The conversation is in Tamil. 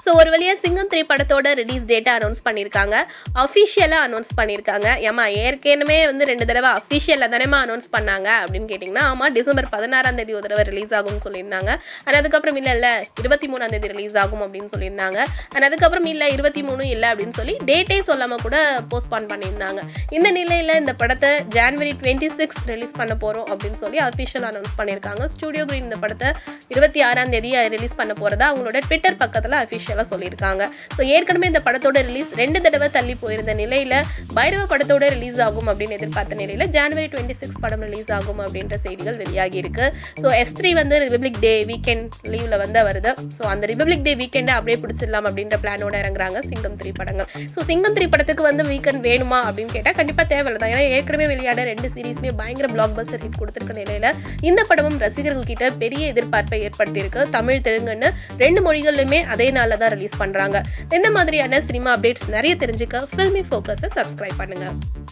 ஸோ ஒரு வழியாக சிங்கம் த்ரீ படத்தோட ரிலீஸ் டேட்டை அனௌன்ஸ் பண்ணியிருக்காங்க அஃபிஷியலாக அனௌன்ஸ் பண்ணியிருக்காங்க ஏமா ஏற்கனவே வந்து ரெண்டு தடவை அஃபிஷியலாக தானேமா அனௌன்ஸ் பண்ணாங்க அப்படின்னு கேட்டிங்கன்னா ஆமாம் டிசம்பர் பதினாறாம் தேதி ஒரு தடவை ரிலீஸ் ஆகும்னு சொல்லியிருந்தாங்க அண்ட் அதுக்கப்புறம் இல்லை இல்லை இருபத்தி மூணாம் தேதி ரிலீஸ் ஆகும் அப்படின்னு சொல்லியிருந்தாங்க அண்ட் அதுக்கப்புறம் இல்லை இருபத்தி மூணு இல்லை அப்படின்னு சொல்லி டேட்டே சொல்லாமல் கூட போஸ்ட்பான் பண்ணியிருந்தாங்க இந்த நிலையில் இந்த படத்தை ஜான்வரி டுவெண்ட்டி சிக்ஸ் ரிலீஸ் பண்ண போகிறோம் அப்படின்னு சொல்லி அஃபிஷியல் அனௌன்ஸ் பண்ணியிருக்காங்க ஸ்டுடியோ கிரீன் இந்த படத்தை இருபத்தி ஆறாம் தேதி ரிலீஸ் பண்ண போகிறதா அவங்களோட ட்விட்டர் பக்கத்தில் அஃபிஷியலாக சொல்லியிருக்காங்க ஸோ ஏற்கனவே இந்த படத்தோட ரிலீஸ் ரெண்டு தடவை தள்ளி போயிருந்த நிலையில் பைரவ படத்தோட ரிலீஸ் ஆகும் அப்படின்னு எதிர்பார்த்த நிலையில் ஜனவரி டுவெண்ட்டி சிக்ஸ் படம் ரிலீஸ் ஆகும் அப்படின்ற செய்திகள் வெளியாகி இருக்கு ஸோ எஸ் த்ரீ வந்து ரிபப்ளிக் டே வீக்கெண்ட் லீவில் வந்து வருது ஸோ அந்த ரிபப்ளிக் டே வீக்கெண்டை அப்படியே பிடிச்சிடலாம் அப்படின்ற பிளானோட இறங்குறாங்க சிங்கம் த்ரீ படங்கள் ஸோ சிங்கம் த்ரீ படத்துக்கு வந்து வீக்கெண்ட் வேணுமா அப்படின்னு கேட்டால் கண்டிப்பாக தேவையில்லை தான் ஏன்னா ஏற்கனவே வெளியாட ரெண்டு சீரீஸுமே பயங்கர பிளாக் பஸ்டர் ஹிட் கொடுத்துருக்க நிலையில் இந்த படமும் ரசிகர்கள் கிட்ட பெரிய எதிர்பார்ப்பை ஏற்படுத்தியிருக்கு தமிழ் தெலுங்குன்னு ரெண்டு மொழிகள்லையுமே அதே நாளில் தான் ரிலீஸ் பண்ணுறாங்க இந்த மாதிரியான சினிமா அப்டேட்ஸ் நிறைய தெரிஞ்சுக்க ஃபில்மி ஃபோக்கஸை சப்ஸ்கிரைப் பண்ணுங்கள்